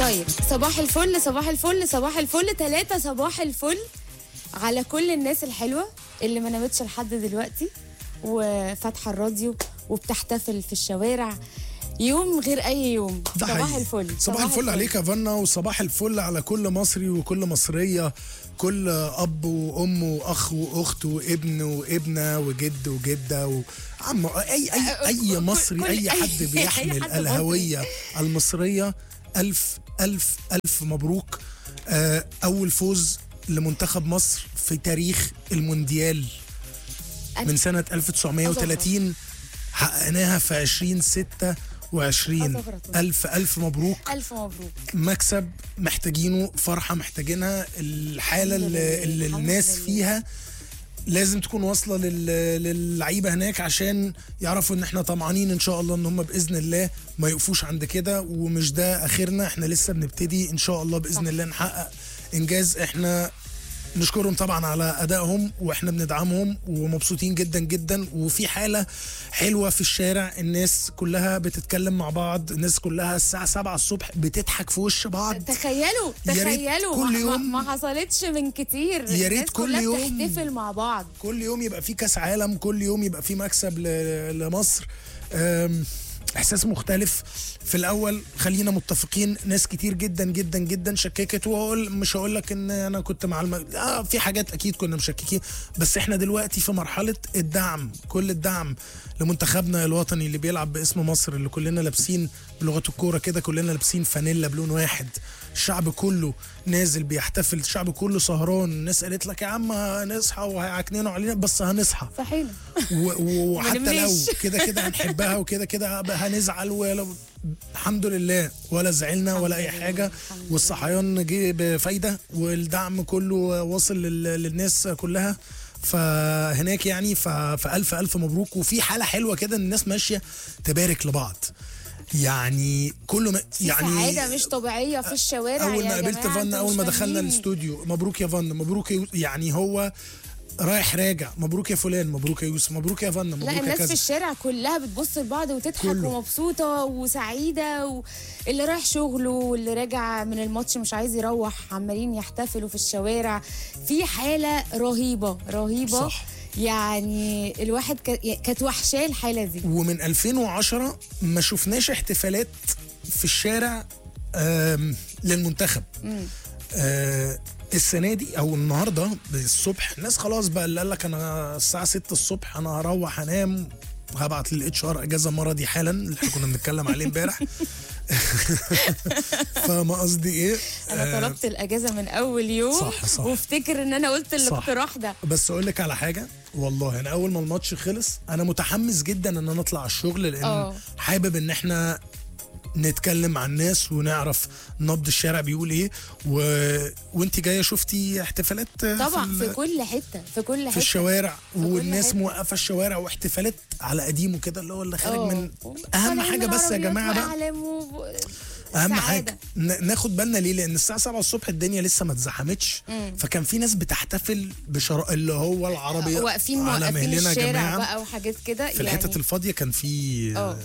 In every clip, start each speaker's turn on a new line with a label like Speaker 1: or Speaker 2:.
Speaker 1: طيب صباح الفل صباح الفل صباح الفل ثلاثة صباح الفل على كل الناس الحلوة اللي ما نامتش لحد دلوقتي وفاتحة الراديو وبتحتفل في الشوارع يوم غير أي يوم
Speaker 2: ده
Speaker 1: صباح
Speaker 2: حقيقي.
Speaker 1: الفل
Speaker 2: صباح الفل عليك يا فنا وصباح الفل على كل مصري وكل مصرية كل أب وأم وأخ وأخت وابن وابنة وجد وجدة وعم أي أي أي مصري
Speaker 1: كل-
Speaker 2: أي
Speaker 1: أي-
Speaker 2: حد
Speaker 1: أي
Speaker 2: بيحمل
Speaker 1: حد
Speaker 2: الهوية المصرية ألف ألف ألف مبروك آه، أول فوز لمنتخب مصر في تاريخ المونديال من سنة 1930 حققناها في 2026
Speaker 1: أزغرط.
Speaker 2: ألف ألف مبروك
Speaker 1: ألف مبروك
Speaker 2: مكسب محتاجينه فرحة محتاجينها الحالة
Speaker 1: الحمد
Speaker 2: اللي,
Speaker 1: لله،
Speaker 2: اللي
Speaker 1: الحمد
Speaker 2: الناس
Speaker 1: لله.
Speaker 2: فيها لازم تكون واصلة لل- للعيبة هناك عشان يعرفوا ان احنا طمعانين ان شاء الله ان هم بإذن الله ما يقفوش عند كده ومش ده اخرنا احنا لسه بنبتدي ان شاء الله بإذن
Speaker 1: صح.
Speaker 2: الله نحقق انجاز احنا نشكرهم طبعا على ادائهم واحنا بندعمهم ومبسوطين جدا جدا وفي حاله حلوه في الشارع الناس كلها بتتكلم مع بعض الناس كلها الساعه 7 الصبح بتضحك في وش بعض
Speaker 1: تخيلوا
Speaker 2: يا ريت
Speaker 1: تخيلوا
Speaker 2: كل
Speaker 1: ما-
Speaker 2: يوم-
Speaker 1: ما, ما حصلتش من كتير
Speaker 2: يا ريت
Speaker 1: الناس
Speaker 2: كل
Speaker 1: كلها
Speaker 2: يوم-
Speaker 1: بتحتفل مع بعض
Speaker 2: كل يوم يبقى في كاس عالم كل يوم يبقى في مكسب ل- لمصر أم، احساس مختلف في الاول خلينا متفقين ناس كتير جدا جدا جدا شككت واقول مش هقول لك ان انا كنت مع الم... آه في حاجات اكيد كنا مشككين بس احنا دلوقتي في مرحله الدعم كل الدعم لمنتخبنا الوطني اللي بيلعب باسم مصر اللي كلنا لابسين بلغه الكوره كده كلنا لابسين فانيلا بلون واحد الشعب كله نازل بيحتفل الشعب كله سهران الناس قالت لك يا عم هنصحى وهيعكننوا علينا بس هنصحى
Speaker 1: صحيح
Speaker 2: و- و- وحتى لو
Speaker 1: منمنش.
Speaker 2: كده كده هنحبها وكده كده هنزعل ولو الحمد لله ولا زعلنا ولا اي
Speaker 1: الحمد لله،
Speaker 2: حاجه
Speaker 1: الحمد لله.
Speaker 2: والصحيان جه بفايده والدعم كله واصل لل- للناس كلها فهناك يعني ف- فالف الف مبروك وفي حاله حلوه كده إن الناس ماشيه تبارك لبعض يعني كله م...
Speaker 1: في
Speaker 2: يعني
Speaker 1: سعادة مش طبيعية في الشوارع
Speaker 2: اول
Speaker 1: يا
Speaker 2: ما قابلت
Speaker 1: جماعة،
Speaker 2: فن
Speaker 1: انتوا
Speaker 2: اول
Speaker 1: مش
Speaker 2: ما دخلنا
Speaker 1: فاهمين.
Speaker 2: الاستوديو مبروك يا فن مبروك يا يو- يعني هو رايح راجع مبروك يا فلان مبروك يا يوسف مبروك يا فن مبروك
Speaker 1: لا
Speaker 2: يا
Speaker 1: الناس في
Speaker 2: كذا
Speaker 1: الشارع كلها بتبص لبعض وتضحك
Speaker 2: كله.
Speaker 1: ومبسوطة وسعيدة واللي رايح شغله واللي راجع من الماتش مش عايز يروح عمالين يحتفلوا في الشوارع في حالة رهيبة رهيبة
Speaker 2: صح.
Speaker 1: يعني الواحد ك- كانت وحشاه الحالة دي
Speaker 2: ومن 2010 ما شفناش احتفالات في الشارع آم، للمنتخب آه، السنه دي او النهارده الصبح الناس خلاص بقى اللي قال لك انا الساعه 6 الصبح انا هروح انام هبعت للاتش ار اجازه مرضي حالا اللي احنا كنا بنتكلم عليه امبارح فما قصدي ايه
Speaker 1: انا
Speaker 2: آه،
Speaker 1: طلبت الاجازة من اول يوم
Speaker 2: صح، صح.
Speaker 1: وافتكر ان انا قلت الاقتراح ده
Speaker 2: بس اقول لك على حاجه والله انا اول ما الماتش خلص انا متحمس جدا ان انا اطلع الشغل لان
Speaker 1: آه.
Speaker 2: حابب ان احنا نتكلم مع الناس ونعرف نبض الشارع بيقول ايه و... وانت جايه شفتي احتفالات
Speaker 1: طبعا
Speaker 2: ال-
Speaker 1: في كل حتة في كل حتة
Speaker 2: في الشوارع
Speaker 1: كل
Speaker 2: والناس
Speaker 1: حتة.
Speaker 2: موقفه الشوارع واحتفالات على قديمه كده اللي هو اللي خارج
Speaker 1: آه.
Speaker 2: من
Speaker 1: طالعين
Speaker 2: اهم
Speaker 1: من
Speaker 2: حاجه بس يا
Speaker 1: عربيات
Speaker 2: جماعه بقى
Speaker 1: وأعلام و...
Speaker 2: اهم
Speaker 1: سعادة.
Speaker 2: حاجه ن- ناخد بالنا ليه لان الساعه 7 الصبح الدنيا لسه ما اتزحمتش فكان في ناس بتحتفل بشراء اللي هو العربيه
Speaker 1: واقفين
Speaker 2: على
Speaker 1: موقفين
Speaker 2: مهلنا يا
Speaker 1: الشارع
Speaker 2: جماعه
Speaker 1: بقى وحاجات كده
Speaker 2: في الحتت الفاضيه كان في
Speaker 1: اه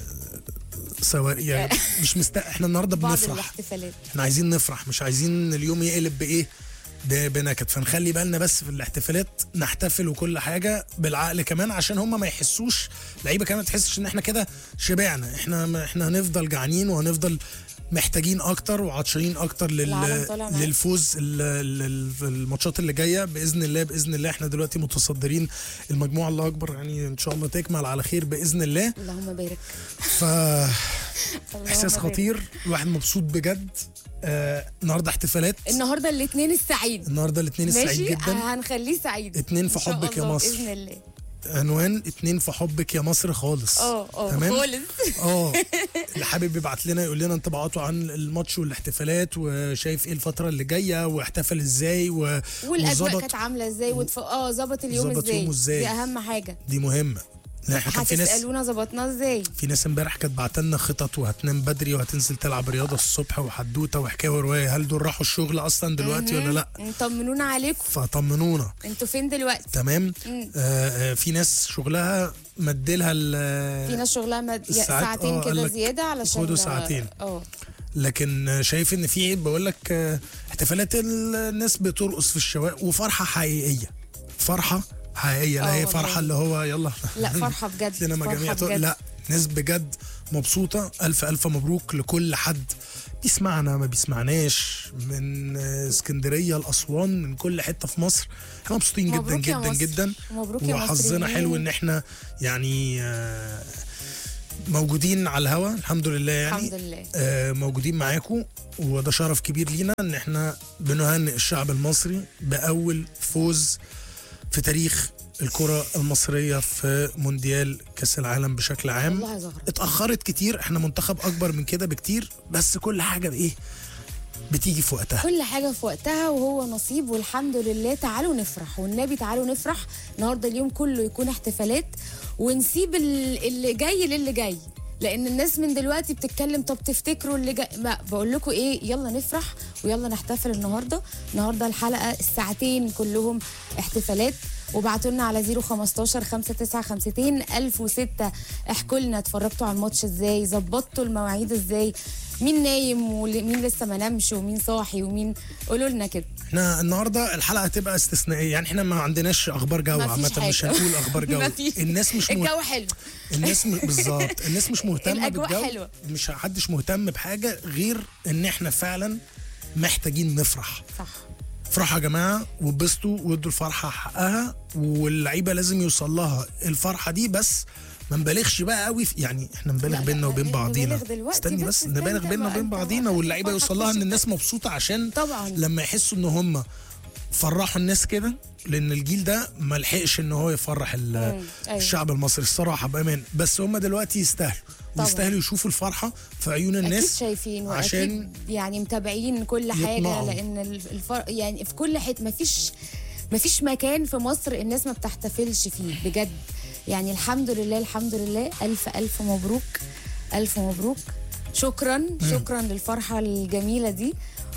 Speaker 2: سواء يعني مش مست... احنا النهارده
Speaker 1: بعض
Speaker 2: بنفرح
Speaker 1: الاحتفالات
Speaker 2: احنا عايزين نفرح مش عايزين اليوم يقلب بايه ب- بنكد فنخلي بالنا بس في الاحتفالات نحتفل وكل حاجه بالعقل كمان عشان هم ما يحسوش لعيبه كمان ما تحسش ان احنا كده شبعنا احنا احنا هنفضل جعانين وهنفضل محتاجين اكتر وعطشانين اكتر لل...
Speaker 1: العالم طالع معاك.
Speaker 2: للفوز ال- ال- ال- في الماتشات اللي جايه باذن الله باذن الله احنا دلوقتي متصدرين المجموعه الله اكبر يعني ان شاء الله تكمل على خير باذن الله
Speaker 1: اللهم بارك
Speaker 2: ف
Speaker 1: اللهم
Speaker 2: احساس
Speaker 1: بارك.
Speaker 2: خطير الواحد مبسوط بجد آه النهارده احتفالات
Speaker 1: النهارده الاثنين السعيد
Speaker 2: النهارده الاثنين السعيد
Speaker 1: ماشي
Speaker 2: جدا
Speaker 1: آه، هنخليه سعيد
Speaker 2: اتنين في
Speaker 1: إن شاء
Speaker 2: حبك يا
Speaker 1: الله
Speaker 2: مصر.
Speaker 1: باذن الله
Speaker 2: عنوان اتنين في حبك يا مصر خالص
Speaker 1: اه اه
Speaker 2: تمام
Speaker 1: خالص
Speaker 2: اه اللي حابب يبعت لنا يقول لنا انطباعاته عن الماتش والاحتفالات وشايف ايه الفتره اللي جايه واحتفل ازاي و...
Speaker 1: والاجواء
Speaker 2: وظبط-
Speaker 1: كانت عامله ازاي وتف... اه ظبط اليوم
Speaker 2: ظبط
Speaker 1: ازاي
Speaker 2: يومه إزاي.
Speaker 1: دي اهم حاجه
Speaker 2: دي مهمه لا احنا كان في ناس
Speaker 1: هتسالونا ظبطناه ازاي
Speaker 2: في ناس امبارح كانت بعتلنا خطط وهتنام بدري وهتنزل تلعب رياضه الصبح وحدوته وحكايه وروايه هل دول راحوا الشغل اصلا دلوقتي ولا لا
Speaker 1: طمنونا عليكم
Speaker 2: فطمنونا
Speaker 1: انتوا فين دلوقتي
Speaker 2: تمام
Speaker 1: مم.
Speaker 2: آه آه في ناس شغلها مدلها ال-
Speaker 1: في ناس شغلها مد...
Speaker 2: الساعات،
Speaker 1: ساعتين
Speaker 2: آه، قال
Speaker 1: كده
Speaker 2: لك
Speaker 1: زياده علشان
Speaker 2: خدوا ساعتين.
Speaker 1: اه
Speaker 2: لكن شايف ان في بقول لك آه، احتفالات الناس بترقص في الشوارع وفرحه حقيقيه فرحه حقيقيه لا
Speaker 1: آه
Speaker 2: هي
Speaker 1: والله.
Speaker 2: فرحه اللي هو يلا
Speaker 1: لا فرحه بجد
Speaker 2: لنا مجاميع
Speaker 1: فرحه
Speaker 2: تق-
Speaker 1: بجد
Speaker 2: لا ناس بجد مبسوطة ألف ألف مبروك لكل حد بيسمعنا ما بيسمعناش من آه، اسكندرية لأسوان من كل حتة في مصر احنا مبسوطين جدا
Speaker 1: مبروك يا
Speaker 2: جدا
Speaker 1: مصر.
Speaker 2: جدا
Speaker 1: مبروك يا
Speaker 2: وحظنا
Speaker 1: مصريين.
Speaker 2: حلو ان احنا يعني آه، موجودين على الهوا الحمد لله يعني
Speaker 1: الحمد لله
Speaker 2: آه، موجودين معاكم وده شرف كبير لينا ان احنا بنهنئ الشعب المصري باول فوز في تاريخ الكرة المصرية في مونديال كأس العالم بشكل عام
Speaker 1: والله يا زهرة
Speaker 2: اتأخرت كتير احنا منتخب أكبر من كده بكتير بس كل حاجة بإيه بتيجي في وقتها
Speaker 1: كل حاجة في وقتها وهو نصيب والحمد لله تعالوا نفرح والنبي تعالوا نفرح النهارده اليوم كله يكون احتفالات ونسيب ال- اللي جاي للي جاي لان الناس من دلوقتي بتتكلم طب تفتكروا اللي جاي ما بقول لكم ايه يلا نفرح ويلا نحتفل النهارده النهارده الحلقه الساعتين كلهم احتفالات وبعتوا لنا على 015 5952 1006 احكوا لنا اتفرجتوا على الماتش ازاي ظبطتوا المواعيد ازاي مين نايم ومين لسه ما نامش ومين صاحي ومين قولوا لنا كده
Speaker 2: احنا النهارده الحلقة هتبقى استثنائية يعني احنا ما عندناش أخبار جو
Speaker 1: ما فيش
Speaker 2: عامة مش
Speaker 1: حاجة.
Speaker 2: هنقول أخبار جو
Speaker 1: ما في.
Speaker 2: الناس مش مه...
Speaker 1: الجو حلو
Speaker 2: الناس م... بالظبط الناس مش مهتمة
Speaker 1: الأجواء
Speaker 2: بالجو
Speaker 1: حلوة.
Speaker 2: مش حدش مهتم بحاجة غير إن احنا فعلا محتاجين نفرح
Speaker 1: صح
Speaker 2: افرحوا يا جماعه واتبسطوا وادوا الفرحه حقها واللعيبه لازم يوصل لها الفرحه دي بس ما نبالغش بقى قوي في يعني احنا نبالغ
Speaker 1: لا،
Speaker 2: بينا
Speaker 1: لا،
Speaker 2: وبين
Speaker 1: لا،
Speaker 2: بعضينا
Speaker 1: نبالغ دلوقتي
Speaker 2: استني
Speaker 1: بس
Speaker 2: بس
Speaker 1: استنى
Speaker 2: نبالغ بينا
Speaker 1: بقى،
Speaker 2: وبين
Speaker 1: انت
Speaker 2: بعضينا
Speaker 1: واحد
Speaker 2: واللعيبه
Speaker 1: فرحك
Speaker 2: يوصل لها ان
Speaker 1: مش
Speaker 2: الناس مبسوطه عشان
Speaker 1: طبعا.
Speaker 2: لما يحسوا ان هم فرحوا الناس كده لان الجيل ده ما لحقش ان هو يفرح ال-
Speaker 1: أيوة.
Speaker 2: الشعب المصري الصراحه بامان بس هم دلوقتي يستاهلوا
Speaker 1: طبعا.
Speaker 2: ويستاهلوا يشوفوا الفرحه في عيون
Speaker 1: اكيد
Speaker 2: الناس
Speaker 1: شايفين واكيد
Speaker 2: عشان
Speaker 1: يعني متابعين كل حاجه
Speaker 2: يطمعوا.
Speaker 1: لان الف- الفر... يعني في كل حته مفيش مفيش مكان في مصر الناس ما بتحتفلش فيه بجد يعني الحمد لله الحمد لله الف الف مبروك الف مبروك شكرا شكرا للفرحه الجميله دي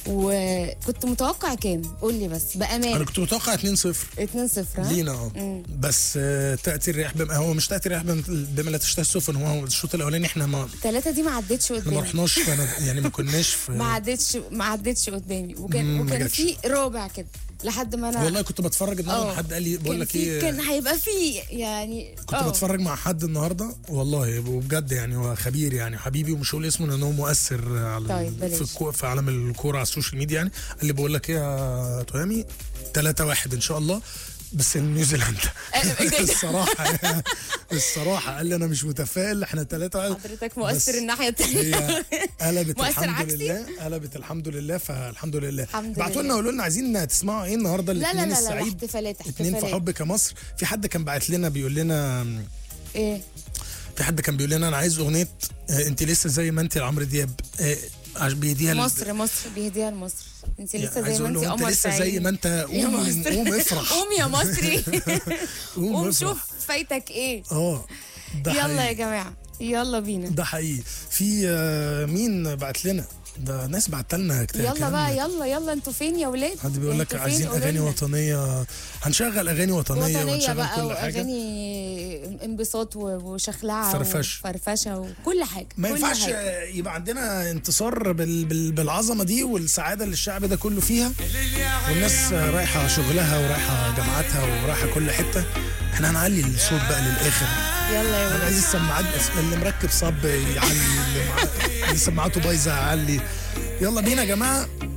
Speaker 1: وكنت متوقع كام قول لي بس
Speaker 2: انا
Speaker 1: بامان
Speaker 2: كنت متوقع 2-0
Speaker 1: 2 0
Speaker 2: لينا اه بس آه، تاتي الرياح بما هو مش تاتي الرياح بما بما لا تشتهي السفن هو الشوط الاولاني احنا ما
Speaker 1: ثلاثة دي ما عدتش
Speaker 2: احنا ما
Speaker 1: قدامي
Speaker 2: رحناش فأنا- يعني ما كناش في
Speaker 1: ما عدتش ما عدتش قدامي وكان
Speaker 2: مم، ما
Speaker 1: وكان
Speaker 2: جاتش.
Speaker 1: في رابع كده لحد ما انا
Speaker 2: والله كنت بتفرج النهارده
Speaker 1: اه.
Speaker 2: حد قال لي بقول
Speaker 1: كان
Speaker 2: لك
Speaker 1: في-
Speaker 2: ايه
Speaker 1: كان هيبقى في يعني
Speaker 2: كنت
Speaker 1: اه.
Speaker 2: بتفرج مع حد النهارده والله وبجد يعني هو خبير يعني حبيبي ومش هقول اسمه لان هو مؤثر على
Speaker 1: طيب، بلاش.
Speaker 2: في, الكو في عالم الكوره على السوشيال ميديا يعني قال لي بقول لك ايه يا تهامي 3 1 ان شاء الله بس نيوزيلندا الصراحه الصراحه قال لي انا مش متفائل احنا 3 1
Speaker 1: حضرتك مؤثر الناحية التانية
Speaker 2: هي قلبت
Speaker 1: مؤثر
Speaker 2: الحمد
Speaker 1: عكسي؟
Speaker 2: لله قلبت الحمد لله فالحمد لله
Speaker 1: الحمد
Speaker 2: بعتوا لنا
Speaker 1: لله.
Speaker 2: قولوا لنا عايزين تسمعوا ايه النهارده
Speaker 1: لا لا
Speaker 2: الاثنين
Speaker 1: لا لا
Speaker 2: السعيد
Speaker 1: احتفالات
Speaker 2: اتنين في
Speaker 1: احتفالات
Speaker 2: حبك يا مصر في حد كان بعت لنا بيقول لنا
Speaker 1: ايه
Speaker 2: في حد كان بيقول لنا انا عايز اغنيه آه، انت لسه زي ما انت لعمرو دياب آه، عش بيديها ل-
Speaker 1: مصر مصر بيهديها لمصر انت
Speaker 2: يعني
Speaker 1: لسه
Speaker 2: عايز
Speaker 1: زي ما
Speaker 2: اقول
Speaker 1: انت
Speaker 2: له انت
Speaker 1: قمر
Speaker 2: لسه زي
Speaker 1: سعيد.
Speaker 2: ما انت
Speaker 1: يا
Speaker 2: قوم
Speaker 1: مصر
Speaker 2: قوم افرح
Speaker 1: قوم يا مصري
Speaker 2: قوم
Speaker 1: قوم
Speaker 2: افرح
Speaker 1: شوف فايتك ايه
Speaker 2: اه ده
Speaker 1: يلا يا
Speaker 2: حقيقي
Speaker 1: جماعة يلا بينا
Speaker 2: ده حقيقي في آه، مين بعت لنا ده ناس بعت لنا كتير
Speaker 1: يلا بقى يلا يلا انتوا فين يا ولاد
Speaker 2: حد بيقول لك
Speaker 1: انتوا فين؟
Speaker 2: عايزين
Speaker 1: قولوا
Speaker 2: اغاني
Speaker 1: لنا.
Speaker 2: وطنيه هنشغل اغاني وطنيه,
Speaker 1: وطنية
Speaker 2: ونشغل
Speaker 1: بقى
Speaker 2: كل حاجه
Speaker 1: واغاني انبساط و- وشخلعه
Speaker 2: فرفش.
Speaker 1: وفرفشه وكل حاجه
Speaker 2: ما
Speaker 1: كل
Speaker 2: ينفعش
Speaker 1: حاجة.
Speaker 2: آه، يبقى عندنا انتصار بال بال بالعظمه دي والسعاده اللي الشعب ده كله فيها والناس آه، رايحه شغلها ورايحه جامعاتها ورايحه كل حته احنا هنعلي الصوت بقى للاخر
Speaker 1: يلا يا
Speaker 2: انا
Speaker 1: ولاد
Speaker 2: عايز السماعات بس اللي مركب صب يعلي اللي, مع... اللي سماعاته بايظه يعلي يلا بينا يا جماعه